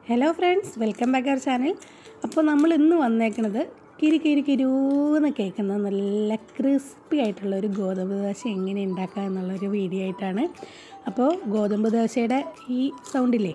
hello friends welcome back our channel അപ്പോൾ നമ്മൾ ഇന്ന് വന്നേക്കുന്നത് കിരി കിരി കിരൂന്ന് കേൾക്കുന്ന നല്ല ക്രിസ്പി ആയിട്ടുള്ള ഒരു ഗോതമ്പ് ദോശ എങ്ങനെ ഉണ്ടാക്കുക എന്നുള്ളൊരു വീഡിയോ ആയിട്ടാണ് അപ്പോൾ ഗോതമ്പ് ദോശയുടെ ഈ സൗണ്ടില്ലേ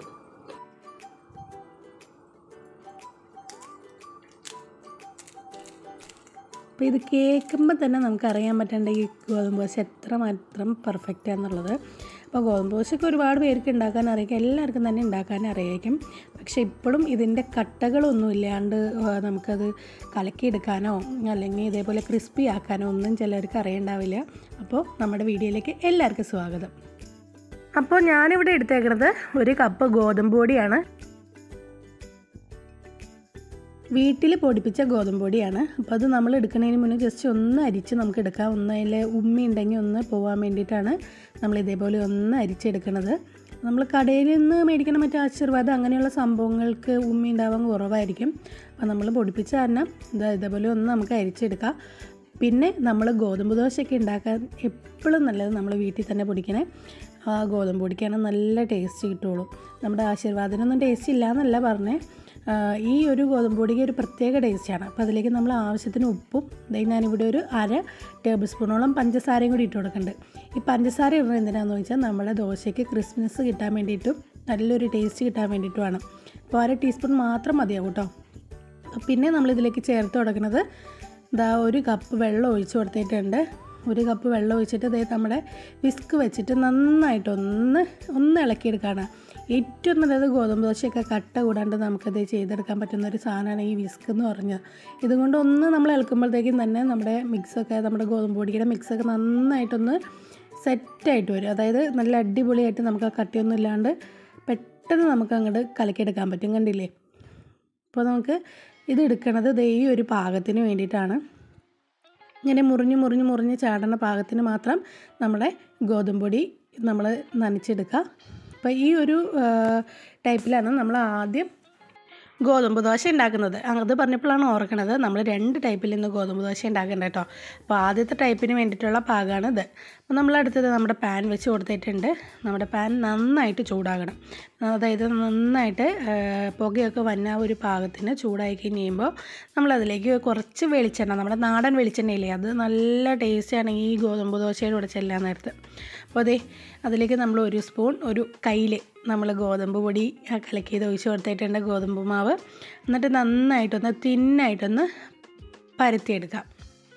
അപ്പോൾ ഇത് കേൾക്കുമ്പോൾ തന്നെ നമുക്ക് അറിയാൻ പറ്റേണ്ട ഈ ഗോതമ്പ് ദോശ എത്രമാത്രം പെർഫെക്റ്റ് ആണെന്നുള്ളത് അപ്പോൾ ഗോതമ്പ് ദോശയ്ക്ക് ഒരുപാട് പേർക്ക് ഉണ്ടാക്കാൻ അറിയാം എല്ലാവർക്കും തന്നെ ഉണ്ടാക്കാൻ അറിയായിരിക്കും പക്ഷേ ഇപ്പോഴും ഇതിൻ്റെ കട്ടകളൊന്നും ഇല്ലാണ്ട് ആ, നമുക്കത് കലക്കിയെടുക്കാനോ അല്ലെങ്കിൽ ഇതേപോലെ ക്രിസ്പി ആക്കാനോ ഒന്നും ചിലർക്ക് അറിയണ്ടാവില്ല അപ്പോൾ നമ്മുടെ വീഡിയോയിലേക്ക് എല്ലാവർക്കും സ്വാഗതം അപ്പോൾ ഞാനിവിടെ എടുത്തേക്കുന്നത് ഒരു കപ്പ് ഗോതമ്പ് പൊടിയാണ് വീട്ടിൽ പൊടിപ്പിച്ച ഗോതമ്പ് പൊടിയാണ് അപ്പോൾ അത് നമ്മൾ എടുക്കുന്നതിന് മുന്നേ ജസ്റ്റ് ഒന്ന് അരിച്ച് നമുക്ക് എടുക്കാം ഒന്ന് അതിൽ ഉമ്മി ഉണ്ടെങ്കിൽ ഒന്ന് പോകാൻ വേണ്ടിയിട്ടാണ് നമ്മൾ ഇതേപോലെ ഒന്ന് അരിച്ചെടുക്കുന്നത് നമ്മൾ കടയിൽ നിന്ന് മേടിക്കുന്ന മറ്റേ ആശീർവാദം അങ്ങനെയുള്ള സംഭവങ്ങൾക്ക് ഉമ്മി ഉണ്ടാവാൻ കുറവായിരിക്കും അപ്പോൾ നമ്മൾ പൊടിപ്പിച്ച കാരണം ഇതാ ഇതേപോലെ ഒന്ന് നമുക്ക് അരിച്ചെടുക്കാം പിന്നെ നമ്മൾ ഗോതമ്പ് ദോശയൊക്കെ ഉണ്ടാക്കാൻ എപ്പോഴും നല്ലത് നമ്മൾ വീട്ടിൽ തന്നെ പൊടിക്കണേ ആ ഗോതമ്പ് പൊടിക്കാണ് നല്ല ടേസ്റ്റ് കിട്ടുള്ളൂ നമ്മുടെ ആശീർവാദത്തിനൊന്നും ടേസ്റ്റ് ഇല്ല എന്നല്ല പറഞ്ഞേ ആ, ഈ ഒരു ഗോതമ്പ് പൊടിക്ക് ഒരു പ്രത്യേക ടേസ്റ്റാണ് അപ്പോൾ അതിലേക്ക് നമ്മൾ ആവശ്യത്തിന് ഉപ്പും ദേ ഞാനിവിടെ ഒരു അര ടേബിൾ സ്പൂണോളം പഞ്ചസാരയും കൂടി ഇട്ട് കൊടുക്കുന്നുണ്ട് ഈ പഞ്ചസാര ഇടുന്നത് എന്തിനാണെന്ന് ചോദിച്ചാൽ നമ്മുടെ ദോശയ്ക്ക് ക്രിസ്മസ് കിട്ടാൻ വേണ്ടിയിട്ടും നല്ലൊരു ടേസ്റ്റ് കിട്ടാൻ വേണ്ടിയിട്ടുമാണ് അപ്പോൾ അര ടീസ്പൂൺ മാത്രം മതിയാവും കേട്ടോ പിന്നെ നമ്മളിതിലേക്ക് ചേർത്ത് കൊടുക്കുന്നത് ഇതാ ഒരു കപ്പ് വെള്ളം ഒഴിച്ച് കൊടുത്തിട്ടുണ്ട് ഒരു കപ്പ് വെള്ളം ഒഴിച്ചിട്ട് ഇതേ നമ്മുടെ വിസ്ക് വെച്ചിട്ട് നന്നായിട്ടൊന്ന് ഒന്ന് ഇളക്കിയെടുക്കുകയാണ് ഏറ്റവും നല്ലത് ഗോതമ്പ് ദോശയൊക്കെ കട്ട കൂടാണ്ട് നമുക്കത് ചെയ്തെടുക്കാൻ പറ്റുന്ന ഒരു സാധനമാണ് ഈ വിസ്ക് എന്ന് പറഞ്ഞത് ഇതുകൊണ്ട് ഒന്ന് നമ്മൾ ഇളക്കുമ്പോഴത്തേക്കും തന്നെ നമ്മുടെ മിക്സൊക്കെ നമ്മുടെ ഗോതമ്പ് പൊടിയുടെ മിക്സൊക്കെ നന്നായിട്ടൊന്ന് സെറ്റായിട്ട് വരും അതായത് നല്ല അടിപൊളിയായിട്ട് നമുക്ക് ആ കട്ടിയൊന്നും ഇല്ലാണ്ട് പെട്ടെന്ന് നമുക്ക് അങ്ങോട്ട് കലക്കിയെടുക്കാൻ പറ്റും കണ്ടില്ലേ അപ്പോൾ നമുക്ക് ഇത് എടുക്കണത് ദേ ഈ ഒരു പാകത്തിന് വേണ്ടിയിട്ടാണ് ഇങ്ങനെ മുറിഞ്ഞ് മുറിഞ്ഞ് മുറിഞ്ഞ് ചാടുന്ന പാകത്തിന് മാത്രം നമ്മുടെ ഗോതമ്പ് പൊടി നമ്മൾ നനച്ചെടുക്കുക അപ്പോൾ ഈ ഒരു ആ, ടൈപ്പിലാണ് നമ്മൾ ആദ്യം ഗോതമ്പ് ദോശ ഉണ്ടാക്കുന്നത് അത് പറഞ്ഞപ്പോഴാണ് ഓർക്കണത് നമ്മൾ രണ്ട് ടൈപ്പിൽ നിന്ന് ഗോതമ്പ് ദോശ ഉണ്ടാക്കേണ്ടത് കേട്ടോ അപ്പോൾ ആദ്യത്തെ ടൈപ്പിന് വേണ്ടിയിട്ടുള്ള പാകമാണ് ഇത് അപ്പോൾ നമ്മൾ അടുത്തത് നമ്മുടെ പാൻ വെച്ച് കൊടുത്തിട്ടുണ്ട് നമ്മുടെ പാൻ നന്നായിട്ട് ചൂടാകണം അതായത് നന്നായിട്ട് ആ, പുകയൊക്കെ വന്ന ഒരു പാകത്തിന് ചൂടായി കഴിഞ്ഞ് കഴിയുമ്പോൾ നമ്മളതിലേക്ക് കുറച്ച് വെളിച്ചെണ്ണ നമ്മുടെ നാടൻ വെളിച്ചെണ്ണയില്ലേ അത് നല്ല ടേസ്റ്റാണ് ഈ ഗോതമ്പ് ദോശയുടെ കൂടെ ചെല്ലാൻ നേരത്ത് അപ്പോൾ അതെ അതിലേക്ക് നമ്മൾ ഒരു സ്പൂൺ ഒരു കയ്യിൽ നമ്മൾ ഗോതമ്പ് പൊടി ആ കലക്കിയത് ഒഴിച്ച് കൊടുത്തിട്ടുണ്ട് ഗോതമ്പ് മാവ് എന്നിട്ട് നന്നായിട്ടൊന്ന് തിന്നായിട്ടൊന്ന് പരത്തിയെടുക്കാം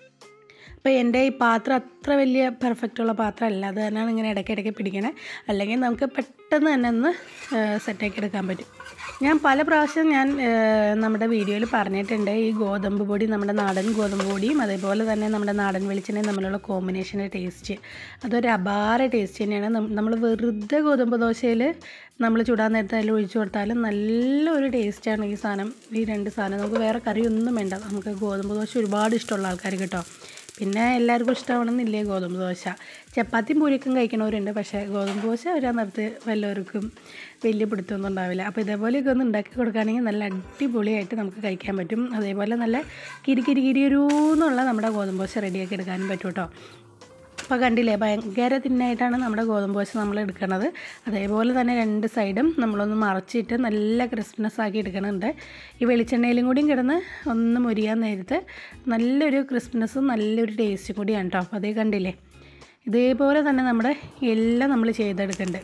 അപ്പോൾ എൻ്റെ ഈ പാത്രം അത്ര വലിയ പെർഫെക്റ്റ് ഉള്ള പാത്രമല്ല അത് തന്നെയാണ് ഇങ്ങനെ ഇടയ്ക്കിടയ്ക്ക് പിടിക്കണേ അല്ലെങ്കിൽ നമുക്ക് പെട്ടെന്ന് തന്നെ ഒന്ന് സെറ്റാക്കി എടുക്കാൻ പറ്റും ഞാൻ പല പ്രാവശ്യം ഞാൻ ആ, നമ്മുടെ വീഡിയോയിൽ പറഞ്ഞിട്ടുണ്ട് ഈ ഗോതമ്പ് പൊടി നമ്മുടെ നാടൻ ഗോതമ്പ് പൊടിയും അതേപോലെ തന്നെ നമ്മുടെ നാടൻ വെളിച്ചെണ്ണയും തമ്മിലുള്ള കോമ്പിനേഷൻ്റെ ടേസ്റ്റ് അതൊരു അപാര ടേസ്റ്റ് തന്നെയാണ് നമ്മൾ വെറുതെ ഗോതമ്പ് ദോശയിൽ നമ്മൾ ചൂടാൻ നേരത്തെ അതിൽ ഒഴിച്ചു കൊടുത്താലും നല്ലൊരു ടേസ്റ്റാണ് ഈ സാധനം ഈ രണ്ട് സാധനം നമുക്ക് വേറെ കറിയൊന്നും വേണ്ട നമുക്ക് ഗോതമ്പ് ദോശ ഒരുപാട് ഇഷ്ടമുള്ള ആൾക്കാർ കേട്ടോ പിന്നെ എല്ലാവർക്കും ഇഷ്ടമാണെന്നില്ലേ ഗോതമ്പ് ദോശ ചപ്പാത്തിയും പൂരിക്കും കഴിക്കണവരുണ്ട് പക്ഷേ ഗോതമ്പ് ദോശ ഒരാ നേരത്ത് വല്ലവർക്കും വലിയ പിടുത്തമൊന്നും ഉണ്ടാവില്ല അപ്പോൾ ഇതേപോലെയൊക്കെ ഒന്ന് ഉണ്ടാക്കി കൊടുക്കുകയാണെങ്കിൽ നല്ല അടിപൊളിയായിട്ട് നമുക്ക് കഴിക്കാൻ പറ്റും അതേപോലെ നല്ല കിരി കിരി കിരിയൊരൂന്നുള്ള നമ്മുടെ ഗോതമ്പ് ദോശ റെഡിയാക്കി എടുക്കാനും പറ്റും കേട്ടോ അപ്പോൾ കണ്ടില്ലേ ഭയങ്കര തിന്നായിട്ടാണ് നമ്മുടെ ഗോതമ്പ് ദോശ നമ്മൾ എടുക്കുന്നത് അതേപോലെ തന്നെ രണ്ട് സൈഡും നമ്മളൊന്ന് മറച്ചിട്ട് നല്ല ക്രിസ്പിനെസ് ആക്കി എടുക്കണുണ്ട് ഈ വെളിച്ചെണ്ണയിലും കൂടിയും കിടന്ന് ഒന്ന് മുരിയാൻ നേരത്ത് നല്ലൊരു ക്രിസ്പിനെസ്സും നല്ലൊരു ടേസ്റ്റും കൂടിയാണ് കേട്ടോ അപ്പോൾ അതേ കണ്ടില്ലേ ഇതേപോലെ തന്നെ നമ്മുടെ എല്ലാം നമ്മൾ ചെയ്തെടുക്കുന്നുണ്ട്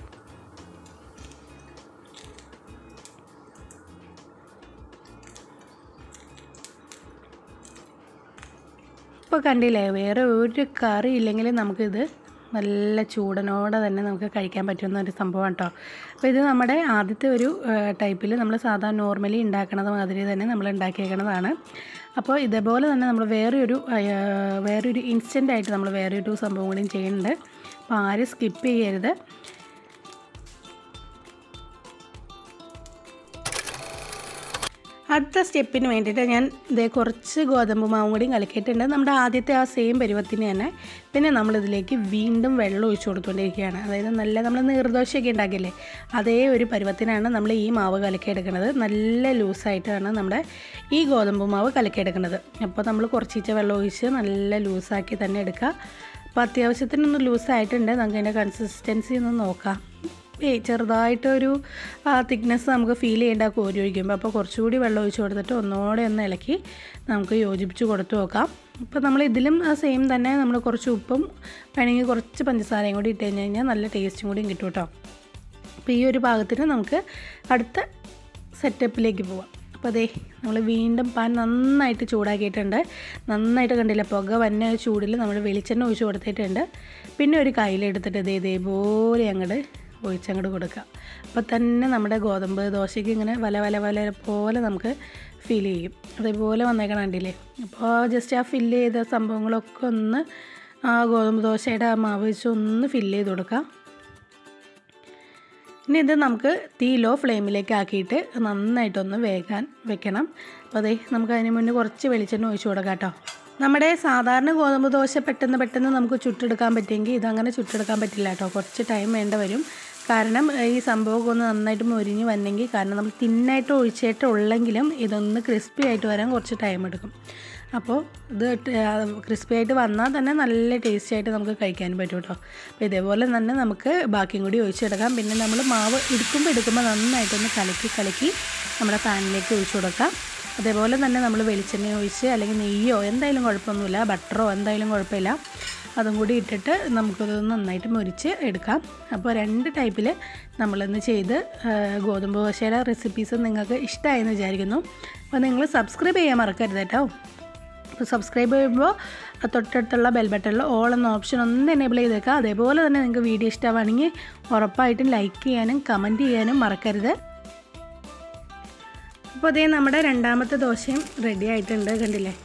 ഇപ്പോൾ കണ്ടില്ലേ വേറെ ഒരു കറി ഇല്ലെങ്കിൽ നമുക്കിത് നല്ല ചൂടനോടെ തന്നെ നമുക്ക് കഴിക്കാൻ പറ്റുന്ന ഒരു സംഭവമാണ് കേട്ടോ അപ്പോൾ ഇത് നമ്മുടെ ആദ്യത്തെ ഒരു ടൈപ്പിൽ നമ്മൾ സാധാരണ നോർമലി ഉണ്ടാക്കണത് മാതിരി തന്നെ നമ്മൾ ഉണ്ടാക്കിയേക്കണതാണ് അപ്പോൾ ഇതേപോലെ തന്നെ നമ്മൾ വേറെ ഒരു വേറെ ഒരു ഇൻസ്റ്റൻ്റ് ആയിട്ട് നമ്മൾ വേറെ ഒരു സംഭവം കൂടിയും ചെയ്യുന്നുണ്ട് അപ്പോൾ ആരും സ്കിപ്പ് ചെയ്യരുത് അടുത്ത സ്റ്റെപ്പിന് വേണ്ടിയിട്ട് ഞാൻ ഇതേ കുറച്ച് ഗോതമ്പ് മാവും കൂടി കലക്കിയിട്ടുണ്ട് നമ്മുടെ ആദ്യത്തെ ആ സെയിം പരുവത്തിന് തന്നെ പിന്നെ നമ്മളിതിലേക്ക് വീണ്ടും വെള്ളം ഒഴിച്ചു കൊടുത്തുകൊണ്ടിരിക്കുകയാണ് അതായത് നല്ല നമ്മൾ നീർദോശയൊക്കെ ഉണ്ടാക്കില്ലേ അതേ ഒരു പരുവത്തിനാണ് നമ്മൾ ഈ മാവ് കലക്കിയെടുക്കുന്നത് നല്ല ലൂസായിട്ടാണ് നമ്മുടെ ഈ ഗോതമ്പ് മാവ് കലക്കിയെടുക്കുന്നത് അപ്പോൾ നമ്മൾ കുറച്ചീച്ച വെള്ളം ഒഴിച്ച് നല്ല ലൂസാക്കി തന്നെ എടുക്കുക അപ്പോൾ അത്യാവശ്യത്തിനൊന്ന് ലൂസായിട്ടുണ്ട് നമുക്ക് അതിൻ്റെ കൺസിസ്റ്റൻസി ഒന്ന് നോക്കാം ഏയ് ചെറുതായിട്ടൊരു തിക്നെസ് നമുക്ക് ഫീൽ ചെയ്യേണ്ട കോരി ഒഴിക്കുമ്പോൾ അപ്പോൾ കുറച്ചുകൂടി വെള്ളം ഒഴിച്ച് കൊടുത്തിട്ട് ഒന്നുകൂടെ ഒന്ന് ഇളക്കി നമുക്ക് യോജിപ്പിച്ച് കൊടുത്തു നോക്കാം അപ്പോൾ നമ്മൾ ഇതിലും സെയിം തന്നെ നമ്മൾ കുറച്ച് ഉപ്പും വേണമെങ്കിൽ കുറച്ച് പഞ്ചസാരയും കൂടി ഇട്ട് കഴിഞ്ഞ് കഴിഞ്ഞാൽ നല്ല ടേസ്റ്റും കൂടിയും കിട്ടും കേട്ടോ അപ്പോൾ ഈ ഒരു പാകത്തിന് നമുക്ക് അടുത്ത സെറ്റപ്പിലേക്ക് പോവാം അപ്പോൾ അതേ നമ്മൾ വീണ്ടും പാൻ നന്നായിട്ട് ചൂടാക്കിയിട്ടുണ്ട് നന്നായിട്ട് കണ്ടില്ല പുക വന്ന ചൂടിൽ നമ്മൾ വെളിച്ചെണ്ണ ഒഴിച്ച് കൊടുത്തിട്ടുണ്ട് പിന്നെ ഒരു കയ്യിലെടുത്തിട്ട് ഇതേ ഇതേപോലെ അങ്ങോട്ട് ഒഴിച്ചങ്ങോട്ട് കൊടുക്കുക അപ്പോൾ തന്നെ നമ്മുടെ ഗോതമ്പ് ദോശയ്ക്ക് ഇങ്ങനെ വല വല വല പോലെ നമുക്ക് ഫീൽ ചെയ്യും അതേപോലെ വന്നേക്കണം കണ്ടില്ലേ അപ്പോൾ ജസ്റ്റ് ആ ഫില്ല് ചെയ്ത സംഭവങ്ങളൊക്കെ ഒന്ന് ആ ഗോതമ്പ് ദോശയുടെ ആ മാവ് വെച്ച് ഒന്ന് ഫില്ല് ചെയ്ത് കൊടുക്കാം ഇനി ഇത് നമുക്ക് തീ ലോ ഫ്ലെയിമിലേക്ക് ആക്കിയിട്ട് നന്നായിട്ടൊന്ന് വേകാൻ വെക്കണം അപ്പോൾ അതെ നമുക്ക് അതിന് മുന്നേ കുറച്ച് വെളിച്ചെണ്ണ ഒഴിച്ച് കൊടുക്കാം കേട്ടോ നമ്മുടെ സാധാരണ ഗോതമ്പ് ദോശ പെട്ടെന്ന് പെട്ടെന്ന് നമുക്ക് ചുട്ടെടുക്കാൻ പറ്റുമെങ്കിൽ ഇതങ്ങനെ ചുട്ടെടുക്കാൻ പറ്റില്ല കേട്ടോ കുറച്ച് ടൈം വേണ്ട വരും കാരണം ഈ സംഭവമൊക്കെ ഒന്ന് നന്നായിട്ട് മൊരിഞ്ഞ് വന്നെങ്കിൽ കാരണം നമ്മൾ തിന്നായിട്ട് ഒഴിച്ചിട്ട് ഉള്ളെങ്കിലും ഇതൊന്ന് ക്രിസ്പി ആയിട്ട് വരാൻ കുറച്ച് ടൈം എടുക്കും അപ്പോൾ ഇത് ക്രിസ്പി ആയിട്ട് വന്നാൽ തന്നെ നല്ല ടേസ്റ്റി ആയിട്ട് നമുക്ക് കഴിക്കാൻ പറ്റും കേട്ടോ അപ്പോൾ ഇതേപോലെ തന്നെ നമുക്ക് ബാക്കിയും കൂടി ഒഴിച്ചെടുക്കാം പിന്നെ നമ്മൾ മാവ് എടുക്കുമ്പോൾ എടുക്കുമ്പോൾ നന്നായിട്ടൊന്ന് കലക്കി കലക്കി നമ്മുടെ പാനിലേക്ക് ഒഴിച്ചു കൊടുക്കാം അതേപോലെ തന്നെ നമ്മൾ വെളിച്ചെണ്ണ ഒഴിച്ച് അല്ലെങ്കിൽ നെയ്യോ എന്തായാലും കുഴപ്പമൊന്നുമില്ല ബട്ടറോ എന്തായാലും കുഴപ്പമില്ല അതും കൂടി ഇട്ടിട്ട് നമുക്കത് നന്നായിട്ട് മുരിച്ച് എടുക്കാം അപ്പോൾ രണ്ട് ടൈപ്പിൽ നമ്മളിന്ന് ചെയ്ത് ഗോതമ്പ് ദോശയുടെ റെസിപ്പീസ് നിങ്ങൾക്ക് ഇഷ്ടമായെന്ന് വിചാരിക്കുന്നു അപ്പോൾ നിങ്ങൾ സബ്സ്ക്രൈബ് ചെയ്യാൻ മറക്കരുത് കേട്ടോ അപ്പോൾ സബ്സ്ക്രൈബ് ചെയ്യുമ്പോൾ തൊട്ടടുത്തുള്ള ബെൽ ബട്ടണിൽ ഓൾ എന്ന ഓപ്ഷൻ ഒന്ന് എനേബിൾ ചെയ്തേക്കാം അതേപോലെ തന്നെ നിങ്ങൾക്ക് വീഡിയോ ഇഷ്ടമാണെങ്കിൽ ഉറപ്പായിട്ടും ലൈക്ക് ചെയ്യാനും കമൻറ്റ് ചെയ്യാനും മറക്കരുത് അപ്പോൾ അതേ നമ്മുടെ രണ്ടാമത്തെ ദോശയും റെഡി ആയിട്ടുണ്ട് കണ്ടില്ലേ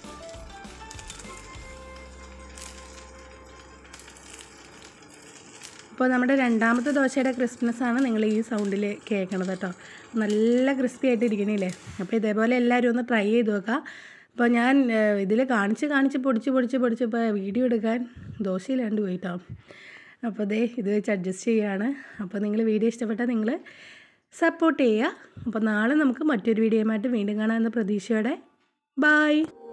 അപ്പോൾ നമ്മുടെ രണ്ടാമത്തെ ദോശയുടെ ക്രിസ്പ്നെസ് ആണ് നിങ്ങൾ ഈ സൗണ്ടിൽ കേൾക്കണത് കേട്ടോ നല്ല ക്രിസ്പി ആയിട്ട് ഇരിക്കണില്ലേ അപ്പോൾ ഇതേപോലെ എല്ലാവരും ഒന്ന് ട്രൈ ചെയ്ത് നോക്കുക അപ്പോൾ ഞാൻ ഇതിൽ കാണിച്ച് കാണിച്ച് പൊടിച്ച് പൊടിച്ച് പൊടിച്ചപ്പോൾ വീഡിയോ എടുക്കാൻ ദോശയിലാണ്ട് പോയിട്ടോ അപ്പോൾ ദേ ഇത് വെച്ച് അഡ്ജസ്റ്റ് ചെയ്യുകയാണ് അപ്പോൾ നിങ്ങൾ വീഡിയോ ഇഷ്ടപ്പെട്ടാൽ നിങ്ങൾ സപ്പോർട്ട് ചെയ്യുക അപ്പോൾ നാളെ നമുക്ക് മറ്റൊരു വീഡിയോയുമായിട്ട് വീണ്ടും കാണാമെന്ന പ്രതീക്ഷയോടെ ബായ്